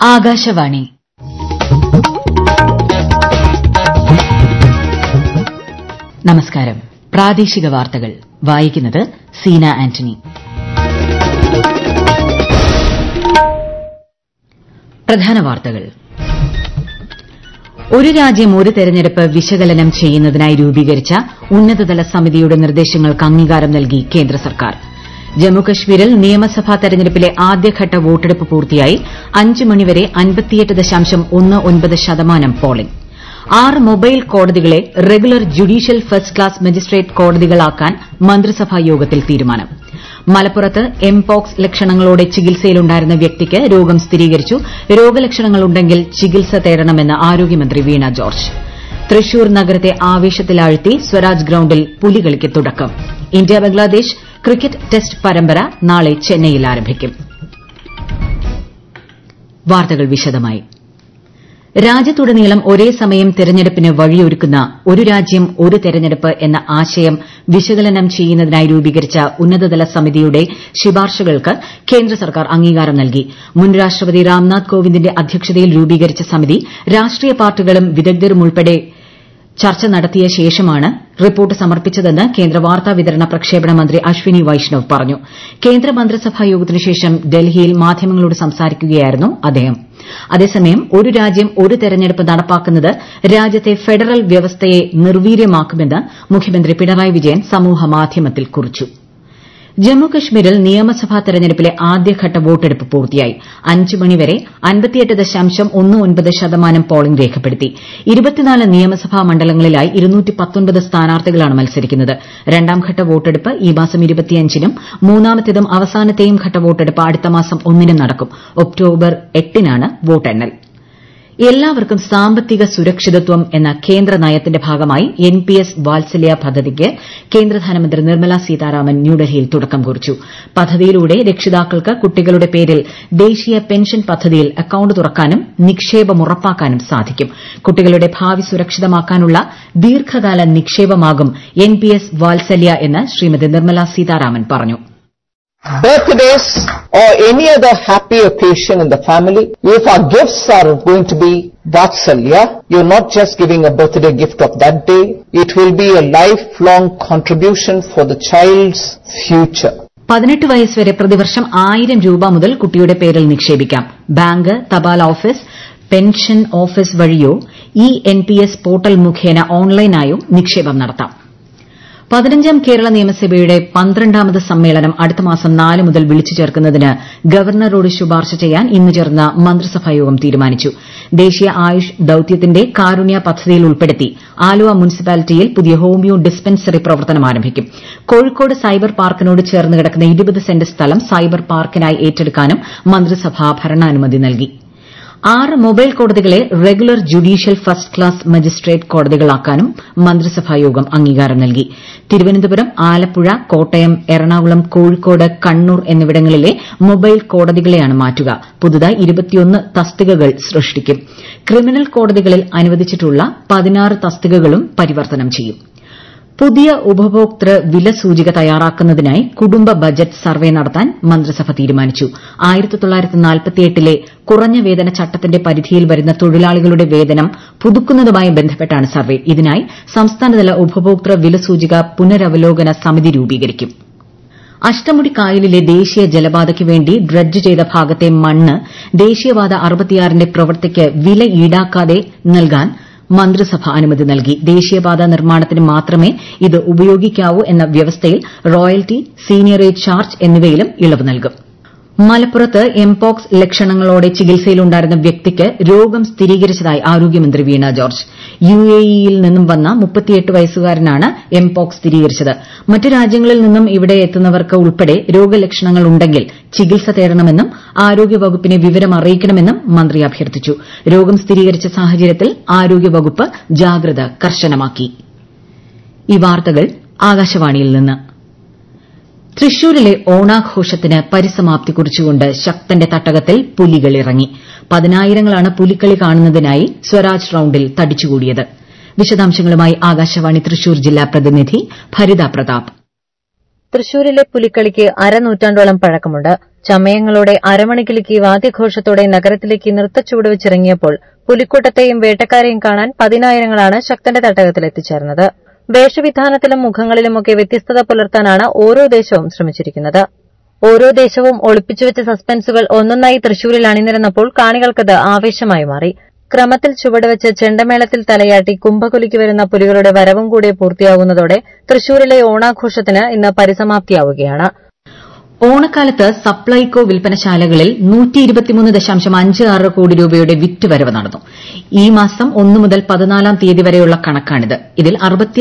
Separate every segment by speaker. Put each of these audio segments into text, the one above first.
Speaker 1: ആകാശവാണി നമസ്കാരം പ്രാദേശിക വാർത്തകൾ വായിക്കുന്നത് സീന ആന്റണി പ്രധാന വാർത്തകൾ ഒരു രാജ്യം ഒരു തെരഞ്ഞെടുപ്പ് വിശകലനം ചെയ്യുന്നതിനായി രൂപീകരിച്ച ഉന്നതതല സമിതിയുടെ നിർദ്ദേശങ്ങൾക്ക് അംഗീകാരം നൽകി കേന്ദ്ര സർക്കാർ ജമ്മുകശ്മീരിൽ നിയമസഭാ തെരഞ്ഞെടുപ്പിലെ ആദ്യഘട്ട വോട്ടെടുപ്പ് പൂർത്തിയായി അഞ്ച് മണിവരെ ശതമാനം പോളിംഗ് ആറ് മൊബൈൽ കോടതികളെ regular judicial first class magistrate കോടതികളാക്കാൻ മന്ത്രിസഭാ യോഗത്തിൽ തീരുമാനം മലപ്പുറത്ത് എംപോക്സ് ലക്ഷണങ്ങളോടെ ചികിത്സയിലുണ്ടായിരുന്ന വ്യക്തിക്ക് രോഗം സ്ഥിരീകരിച്ചു രോഗലക്ഷണങ്ങളുണ്ടെങ്കിൽ ചികിത്സ തേടണമെന്ന് ആരോഗ്യമന്ത്രി വീണ ജോർജ് തൃശൂർ നഗരത്തെ ആവേശത്തിലാഴ്ത്തി സ്വരാജ് ഗ്രൌണ്ടിൽ പുലികളിക്ക് തുടക്കം ഇന്ത്യ ബംഗ്ലാദേശ് ക്രിക്കറ്റ് ടെസ്റ്റ് പരമ്പര നാളെ ചെന്നൈയിൽ ആരംഭിക്കും വാർത്തകൾ വിശദമായി രാജ്യത്തുടനീളം ഒരേ സമയം തെരഞ്ഞെടുപ്പിന് വഴിയൊരുക്കുന്ന ഒരു രാജ്യം ഒരു തെരഞ്ഞെടുപ്പ് എന്ന ആശയം വിശകലനം ചെയ്യുന്നതിനായി രൂപീകരിച്ച ഉന്നതതല സമിതിയുടെ ശുപാർശകൾക്ക് കേന്ദ്ര സർക്കാർ അംഗീകാരം നൽകി മുൻ രാഷ്ട്രപതി രാംനാഥ് കോവിന്ദിന്റെ അധ്യക്ഷതയിൽ രൂപീകരിച്ച സമിതി രാഷ്ട്രീയ പാർട്ടികളും വിദഗ്ധരും ഉൾപ്പെടെ ചർച്ച നടത്തിയ ശേഷമാണ് റിപ്പോർട്ട് സമർപ്പിച്ചതെന്ന് കേന്ദ്ര വാർത്താ വിതരണ പ്രക്ഷേപണ മന്ത്രി അശ്വിനി വൈഷ്ണവ് പറഞ്ഞു കേന്ദ്ര മന്ത്രിസഭാ യോഗത്തിനുശേഷം ഡൽഹിയിൽ മാധ്യമങ്ങളോട് സംസാരിക്കുകയായിരുന്നു അദ്ദേഹം അതേസമയം ഒരു രാജ്യം ഒരു തെരഞ്ഞെടുപ്പ് നടപ്പാക്കുന്നത് രാജ്യത്തെ ഫെഡറൽ വ്യവസ്ഥയെ നിർവീര്യമാക്കുമെന്ന് മുഖ്യമന്ത്രി പിണറായി വിജയൻ സമൂഹമാധ്യമത്തിൽ കുറിച്ചു ജമ്മുകശ്മീരിൽ നിയമസഭാ തെരഞ്ഞെടുപ്പിലെ ആദ്യഘട്ട വോട്ടെടുപ്പ് പൂർത്തിയായി അഞ്ച് മണിവരെ ശതമാനം പോളിംഗ് രേഖപ്പെടുത്തി നിയമസഭാ മണ്ഡലങ്ങളിലായി സ്ഥാനാർത്ഥികളാണ് മത്സരിക്കുന്നത് രണ്ടാംഘട്ട വോട്ടെടുപ്പ് ഈ മാസം നും മൂന്നാമത്തേതും അവസാനത്തെയും ഘട്ട വോട്ടെടുപ്പ് അടുത്ത മാസം ഒന്നിനും നടക്കും ഒക്ടോബർ എട്ടിനാണ് വോട്ടെണ്ണൽ എല്ലാവർക്കും സാമ്പത്തിക സുരക്ഷിതത്വം എന്ന കേന്ദ്ര നയത്തിന്റെ ഭാഗമായി എൻ പി എസ് വാത്സല്യ പദ്ധതിക്ക് കേന്ദ്ര ധനമന്ത്രി നിർമ്മല സീതാരാമൻ ന്യൂഡൽഹിയിൽ തുടക്കം കുറിച്ചു പദ്ധതിയിലൂടെ രക്ഷിതാക്കൾക്ക് കുട്ടികളുടെ പേരിൽ ദേശീയ പെൻഷൻ പദ്ധതിയിൽ അക്കൌണ്ട് തുറക്കാനും നിക്ഷേപം ഉറപ്പാക്കാനും സാധിക്കും കുട്ടികളുടെ ഭാവി സുരക്ഷിതമാക്കാനുള്ള ദീർഘകാല നിക്ഷേപമാകും എൻ പി എസ് വാത്സല്യ എന്ന് ശ്രീമതി നിർമ്മല സീതാരാമൻ പറഞ്ഞു
Speaker 2: birthdays or any other happy occasion in the family, if our gifts are going to be Vatsalya, you're not just giving a birthday gift of that day, it will be a lifelong contribution for the child's future.
Speaker 1: പതിനെട്ട് വയസ്സ് വരെ പ്രതിവർഷം ആയിരം രൂപ മുതൽ കുട്ടിയുടെ പേരിൽ നിക്ഷേപിക്കാം ബാങ്ക് തപാൽ ഓഫീസ് പെൻഷൻ ഓഫീസ് വഴിയോ E N P S portal മുഖേന ഓൺലൈനായോ നിക്ഷേപം നടത്താം പതിനഞ്ചാം കേരള നിയമസഭയുടെ പന്ത്രണ്ടാമത് സമ്മേളനം അടുത്ത മാസം നാല് മുതൽ വിളിച്ചു ചേർക്കുന്നതിന് ഗവർണറോട് ശുപാർശ ചെയ്യാൻ ഇന്ന് ചേർന്ന മന്ത്രിസഭായോഗം തീരുമാനിച്ചു ദേശീയ ആയുഷ് ദൌത്യത്തിന്റെ കാരുണ്യ പദ്ധതിയിൽ ഉൾപ്പെടുത്തി ആലുവ മുനിസിപ്പാലിറ്റിയിൽ പുതിയ ഹോമിയോ ഡിസ്പെൻസറി പ്രവർത്തനം ആരംഭിക്കും കോഴിക്കോട് സൈബർ പാർക്കിനോട് ചേർന്ന് കിടക്കുന്ന ഇരുപത് സെന്റ് സ്ഥലം സൈബർ പാർക്കിനായി ഏറ്റെടുക്കാനും മന്ത്രിസഭ ഭരണാനുമതി നൽകി ആറ് മൊബൈൽ കോടതികളെ regular judicial first class magistrate കോടതികളാക്കാനും മന്ത്രിസഭായോഗം അംഗീകാരം നൽകി തിരുവനന്തപുരം ആലപ്പുഴ കോട്ടയം എറണാകുളം കോഴിക്കോട് കണ്ണൂർ എന്നിവിടങ്ങളിലെ മൊബൈൽ കോടതികളെയാണ് മാറ്റുക പുതുതായി ഇരുപത്തിയൊന്ന് തസ്തികകൾ സൃഷ്ടിക്കും ക്രിമിനൽ കോടതികളിൽ അനുവദിച്ചിട്ടുള്ള പതിനാറ് തസ്തികകളും പരിവർത്തനം ചെയ്യും പുതിയ ഉപഭോക്തൃ വില സൂചിക തയ്യാറാക്കുന്നതിനായി കുടുംബ ബജറ്റ് സർവേ നടത്താൻ മന്ത്രിസഭ തീരുമാനിച്ചു ലെ കുറഞ്ഞ വേതന ചട്ടത്തിന്റെ പരിധിയിൽ വരുന്ന തൊഴിലാളികളുടെ വേതനം പുതുക്കുന്നതുമായി ബന്ധപ്പെട്ടാണ് സർവേ ഇതിനായി സംസ്ഥാനതല ഉപഭോക്തൃ വില സൂചിക പുനരവലോകന സമിതി രൂപീകരിക്കും അഷ്ടമുടി കായലിലെ ദേശീയ ജലപാതയ്ക്ക് വേണ്ടി ഡ്രഡ്ജ് ചെയ്ത ഭാഗത്തെ മണ്ണ് ദേശീയപാത അറുപത്തിയാറിന്റെ പ്രവൃത്തിക്ക് വില ഈടാക്കാതെ നൽകാൻ മന്ത്രിസഭ അനുമതി നൽകി ദേശീയപാത നിർമ്മാണത്തിന് മാത്രമേ ഇത് ഉപയോഗിക്കാവൂ എന്ന വ്യവസ്ഥയിൽ റോയൽറ്റി സീനിയറേജ് ചാർജ് എന്നിവയിലും ഇളവ് നൽകും മലപ്പുറത്ത് എംപോക്സ് ലക്ഷണങ്ങളോടെ ചികിത്സയിലുണ്ടായിരുന്ന വ്യക്തിക്ക് രോഗം സ്ഥിരീകരിച്ചതായി ആരോഗ്യമന്ത്രി വീണ ജോർജ് യു എ ഇയിൽ നിന്നും വന്ന മുപ്പത്തിയെട്ട് വയസ്സുകാരനാണ് എംപോക്സ് സ്ഥിരീകരിച്ചത് മറ്റ് രാജ്യങ്ങളിൽ നിന്നും ഇവിടെ എത്തുന്നവർക്ക് ഉൾപ്പെടെ രോഗലക്ഷണങ്ങൾ ഉണ്ടെങ്കിൽ ചികിത്സ തേടണമെന്നും ആരോഗ്യവകുപ്പിനെ വിവരം അറിയിക്കണമെന്നും മന്ത്രി അഭ്യർത്ഥിച്ചു രോഗം സ്ഥിരീകരിച്ച സാഹചര്യത്തിൽ ആരോഗ്യവകുപ്പ് ജാഗ്രത കർശനമാക്കി ഈ വാർത്തകൾ ആകാശവാണിയിൽ നിന്ന് തൃശൂരിലെ ഓണാഘോഷത്തിന് പരിസമാപ്തി കുറിച്ചുകൊണ്ട് ശക്തന്റെ തട്ടകത്തിൽ പുലികൾ ഇറങ്ങി പതിനായിരങ്ങളാണ് പുലിക്കളി കാണുന്നതിനായി സ്വരാജ് റൌണ്ടിൽ തടിച്ചുകൂടിയത് വിശദാംശങ്ങളുമായി ആകാശവാണി തൃശൂർ ജില്ലാ പ്രതിനിധി ഭരിത പ്രതാപ്
Speaker 3: തൃശൂരിലെ പുലിക്കളിക്ക് അരനൂറ്റാണ്ടോളം പഴക്കമുണ്ട് ചമയങ്ങളോടെ അരമണിക്കിലേക്ക് വാദ്യഘോഷത്തോടെ നഗരത്തിലേക്ക് നൃത്തച്ചുവട് വെച്ചിറങ്ങിയപ്പോൾ പുലിക്കൂട്ടത്തെയും വേട്ടക്കാരെയും കാണാൻ പതിനായിരങ്ങളാണ് ശക്തന്റെ തട്ടകത്തിൽ എത്തിച്ചേർന്നത് വേഷവിധാനത്തിലും മുഖങ്ങളിലുമൊക്കെ വ്യത്യസ്തത പുലർത്താനാണ് ഓരോ ദേശവും ശ്രമിച്ചിരിക്കുന്നത് ഓരോ ദേശവും ഒളിപ്പിച്ചുവെച്ച സസ്പെൻസുകൾ ഒന്നൊന്നായി തൃശൂരിൽ അണിനിരന്നപ്പോൾ കാണികൾക്കത് ആവേശമായി മാറി ക്രമത്തിൽ ചുവടുവെച്ച് ചെണ്ടമേളത്തിൽ തലയാട്ടി കുംഭകുലിക്ക് വരുന്ന പുലികളുടെ വരവും കൂടെ പൂർത്തിയാകുന്നതോടെ തൃശൂരിലെ ഓണാഘോഷത്തിന് ഇന്ന് പരിസമാപ്തിയാവുകയാണ്
Speaker 1: ഓണക്കാലത്ത് സപ്ലൈകോ വിൽപ്പനശാലകളിൽ കോടി രൂപയുടെ വിറ്റുവരവ് നടന്നു ഈ മാസം ഒന്നു മുതൽ പതിനാലാം തീയതി വരെയുള്ള കണക്കാണിത് ഇതിൽ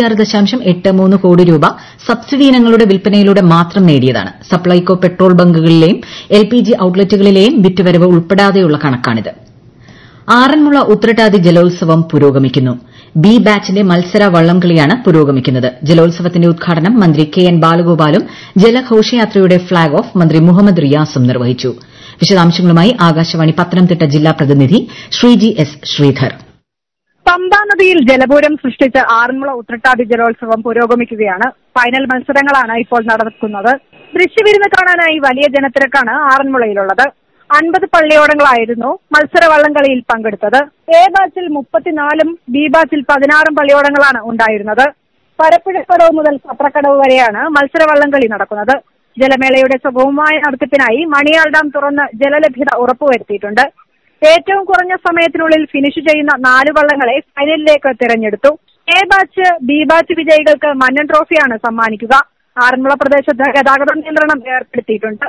Speaker 1: കോടി രൂപ സബ്സിഡി ഇനങ്ങളുടെ വിൽപ്പനയിലൂടെ മാത്രം നേടിയതാണ് സപ്ലൈകോ പെട്രോൾ ബങ്കുകളിലെയും എൽപിജി ഔട്ട്ലെറ്റുകളിലെയും വിറ്റുവരവ് ഉൾപ്പെടാതെയുള്ള കണക്കാണിത് ആറന്മുള ഉത്രട്ടാതി ജലോത്സവം പുരോഗമിക്കുന്നു ബി ബാച്ചിന്റെ മത്സര വള്ളംകളിയാണ് പുരോഗമിക്കുന്നത് ജലോത്സവത്തിന്റെ ഉദ്ഘാടനം മന്ത്രി കെ എൻ ബാലഗോപാലും ജലഘോഷയാത്രയുടെ ഫ്ളാഗ് ഓഫ് മന്ത്രി മുഹമ്മദ് റിയാസും നിർവഹിച്ചു വിശദാംശങ്ങളുമായി ആകാശവാണി പത്തനംതിട്ട ജില്ലാ പ്രതിനിധി ശ്രീജി എസ് ശ്രീധർ
Speaker 4: പമ്പാ നദിയിൽ ജലപൂരം സൃഷ്ടിച്ച ആറന്മുള ഉത്രട്ടാതി ജലോത്സവം പുരോഗമിക്കുകയാണ് ഫൈനൽ മത്സരങ്ങളാണ് ഇപ്പോൾ നടക്കുന്നത് ദൃശ്യവിരുന്ന് കാണാനായി വലിയ ജനത്തിരക്കാണ് ആറന്മുളയിലുള്ളത് അൻപത് പള്ളിയോടങ്ങളായിരുന്നു മത്സര വള്ളംകളിയിൽ പങ്കെടുത്തത് എ ബാച്ചിൽ മുപ്പത്തിനാലും ബി ബാച്ചിൽ പതിനാറും പള്ളിയോടങ്ങളാണ് ഉണ്ടായിരുന്നത് പരപ്പുഴക്കടവ് മുതൽ സത്രക്കടവ് വരെയാണ് മത്സര വള്ളംകളി നടക്കുന്നത് ജലമേളയുടെ സുഗമമായ നടത്തിപ്പിനായി മണിയാൾ ഡാം തുറന്ന് ജലലഭ്യത ഉറപ്പുവരുത്തിയിട്ടുണ്ട് ഏറ്റവും കുറഞ്ഞ സമയത്തിനുള്ളിൽ ഫിനിഷ് ചെയ്യുന്ന നാല് വള്ളങ്ങളെ ഫൈനലിലേക്ക് തിരഞ്ഞെടുത്തു എ ബാച്ച് ബി ബാച്ച് വിജയികൾക്ക് മന്നൻ ട്രോഫിയാണ് സമ്മാനിക്കുക ആറന്മുള പ്രദേശത്ത് ഗതാഗത നിയന്ത്രണം ഏർപ്പെടുത്തിയിട്ടുണ്ട്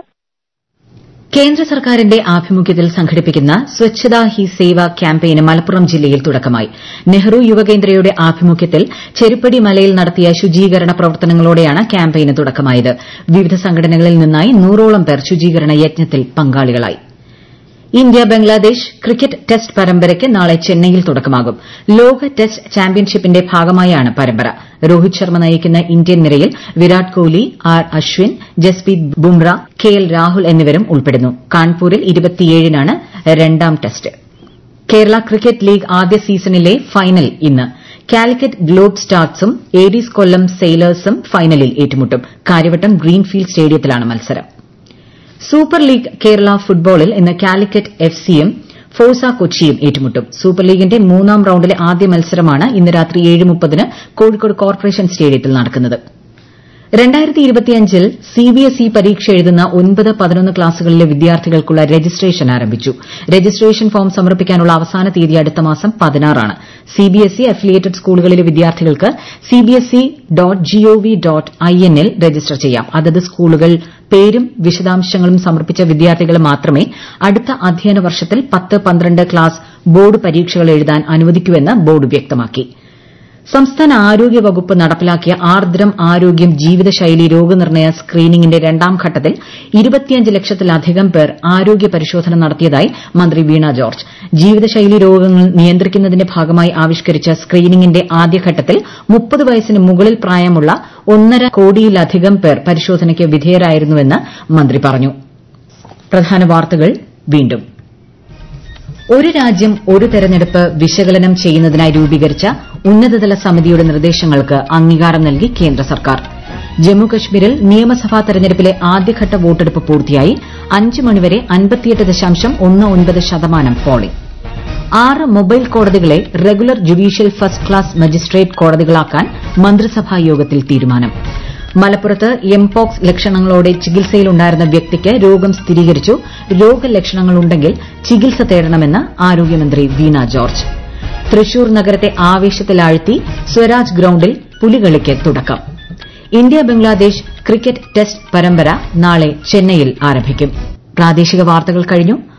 Speaker 1: കേന്ദ്ര സർക്കാരിന്റെ ആഭിമുഖ്യത്തിൽ സംഘടിപ്പിക്കുന്ന സ്വച്ഛതാ ഹി സേവ ക്യാമ്പയിന് മലപ്പുറം ജില്ലയിൽ തുടക്കമായി നെഹ്റു യുവകേന്ദ്രയുടെ ആഭിമുഖ്യത്തിൽ ചെരുപ്പടി മലയിൽ നടത്തിയ ശുചീകരണ പ്രവർത്തനങ്ങളോടെയാണ് ക്യാമ്പയിന് തുടക്കമായത് വിവിധ സംഘടനകളിൽ നിന്നായി നൂറോളം പേർ ശുചീകരണ യജ്ഞത്തിൽ പങ്കാളികളായി ഇന്ത്യ ബംഗ്ലാദേശ് ക്രിക്കറ്റ് ടെസ്റ്റ് പരമ്പരയ്ക്ക് നാളെ ചെന്നൈയിൽ തുടക്കമാകും ലോക ടെസ്റ്റ് ചാമ്പ്യൻഷിപ്പിന്റെ ഭാഗമായാണ് പരമ്പര രോഹിത് ശർമ്മ നയിക്കുന്ന ഇന്ത്യൻ നിരയിൽ Virat Kohli R Ashwin Jasprit Bumrah K L Rahul എന്നിവരും ഉൾപ്പെടുന്നു കാൺപൂരിൽ ഇരുപത്തിയേഴിനാണ് രണ്ടാം ടെസ്റ്റ് കേരള ക്രിക്കറ്റ് ലീഗ് ആദ്യ സീസണിലെ ഫൈനൽ ഇന്ന് കാലിക്കറ്റ് ഗ്ലോബ് സ്റ്റാർസും ഏരീസ് കൊല്ലം സെയിലേഴ്സും ഫൈനലിൽ ഏറ്റുമുട്ടും കാര്യവട്ടം ഗ്രീൻഫീൽഡ് സ്റ്റേഡിയത്തിലാണ് മത്സരം സൂപ്പർ ലീഗ് കേരള ഫുട്ബോളിൽ ഇന്ന് കാലിക്കറ്റ് എഫ് സിയും ഫോഴ്സ കൊച്ചിയും ഏറ്റുമുട്ടും സൂപ്പർ ലീഗിന്റെ മൂന്നാം റൌണ്ടിലെ ആദ്യ മത്സരമാണ് ഇന്ന് രാത്രി ഏഴ് മുപ്പതിന് കോഴിക്കോട് കോർപ്പറേഷൻ സ്റ്റേഡിയത്തിൽ നടക്കുന്നത് ൽ സിബിഎസ്ഇ പരീക്ഷ എഴുതുന്ന ഒൻപത് പതിനൊന്ന് ക്ലാസുകളിലെ വിദ്യാർത്ഥികൾക്കുള്ള രജിസ്ട്രേഷൻ ആരംഭിച്ചു രജിസ്ട്രേഷൻ ഫോം സമർപ്പിക്കാനുള്ള അവസാന തീയതി അടുത്ത മാസം പതിനാറാണ് സിബിഎസ്ഇ അഫിലിയേറ്റഡ് സ്കൂളുകളിലെ വിദ്യാർത്ഥികൾക്ക് CBSE dot GOV dot IN ൽ രജിസ്റ്റർ ചെയ്യാം അതത് സ്കൂളുകൾ പേരും വിശദാംശങ്ങളും സമർപ്പിച്ച വിദ്യാർത്ഥികളെ മാത്രമേ അടുത്ത അധ്യയന വർഷത്തിൽ പത്ത് പന്ത്രണ്ട് ക്ലാസ് ബോർഡ് പരീക്ഷകൾ എഴുതാൻ അനുവദിക്കൂവെന്ന് ബോർഡ് വ്യക്തമാക്കി സംസ്ഥാന ആരോഗ്യ വകുപ്പ് നടപ്പിലാക്കിയ ആർദ്രം ആരോഗ്യം ജീവിതശൈലി രോഗനിർണയ സ്ക്രീനിംഗിന്റെ രണ്ടാം ഘട്ടത്തിൽ ഇരുപത്തിയഞ്ച് ലക്ഷത്തിലധികം പേർ ആരോഗ്യ പരിശോധന നടത്തിയതായി മന്ത്രി വീണ ജോർജ് ജീവിതശൈലി രോഗങ്ങൾ നിയന്ത്രിക്കുന്നതിന്റെ ഭാഗമായി ആവിഷ്കരിച്ച സ്ക്രീനിംഗിന്റെ ആദ്യഘട്ടത്തിൽ മുപ്പത് വയസ്സിന് മുകളിൽ പ്രായമുള്ള ഒന്നര കോടിയിലധികം പേർ പരിശോധനയ്ക്ക് വിധേയരായിരുന്നുവെന്ന് മന്ത്രി പറഞ്ഞു പ്രധാന വാർത്തകൾ വീണ്ടും ഒരു രാജ്യം ഒരു തെരഞ്ഞെടുപ്പ് വിശകലനം ചെയ്യുന്നതിനായി രൂപീകരിച്ച ഉന്നതതല സമിതിയുടെ നിർദ്ദേശങ്ങൾക്ക് അംഗീകാരം നൽകി കേന്ദ്ര സർക്കാർ ജമ്മുകശ്മീരിൽ നിയമസഭാ തെരഞ്ഞെടുപ്പിലെ ആദ്യഘട്ട വോട്ടെടുപ്പ് പൂർത്തിയായി അഞ്ച് മണിവരെ അൻപത്തിയെട്ട് ദശാംശം ഒന്ന് ഒൻപത് ശതമാനം പോളിംഗ് ആറ് മൊബൈൽ കോടതികളെ regular judicial first class magistrate കോടതികളാക്കാൻ മന്ത്രിസഭാ യോഗത്തിൽ തീരുമാനം മലപ്പുറത്ത് എംപോക്സ് ലക്ഷണങ്ങളോടെ ചികിത്സയിലുണ്ടായിരുന്ന വ്യക്തിക്ക് രോഗം സ്ഥിരീകരിച്ചു രോഗലക്ഷണങ്ങളുണ്ടെങ്കിൽ ചികിത്സ തേടണമെന്ന് ആരോഗ്യമന്ത്രി വീണ ജോർജ് തൃശൂർ നഗരത്തെ ആവേശത്തിലാഴ്ത്തി സ്വരാജ് ഗ്രൌണ്ടിൽ പുലികളിക്ക് തുടക്കം ഇന്ത്യ ബംഗ്ലാദേശ് ക്രിക്കറ്റ് ടെസ്റ്റ് പരമ്പര നാളെ ചെന്നൈയിൽ ആരംഭിക്കും പ്രാദേശിക വാർത്തകൾ കഴിഞ്ഞു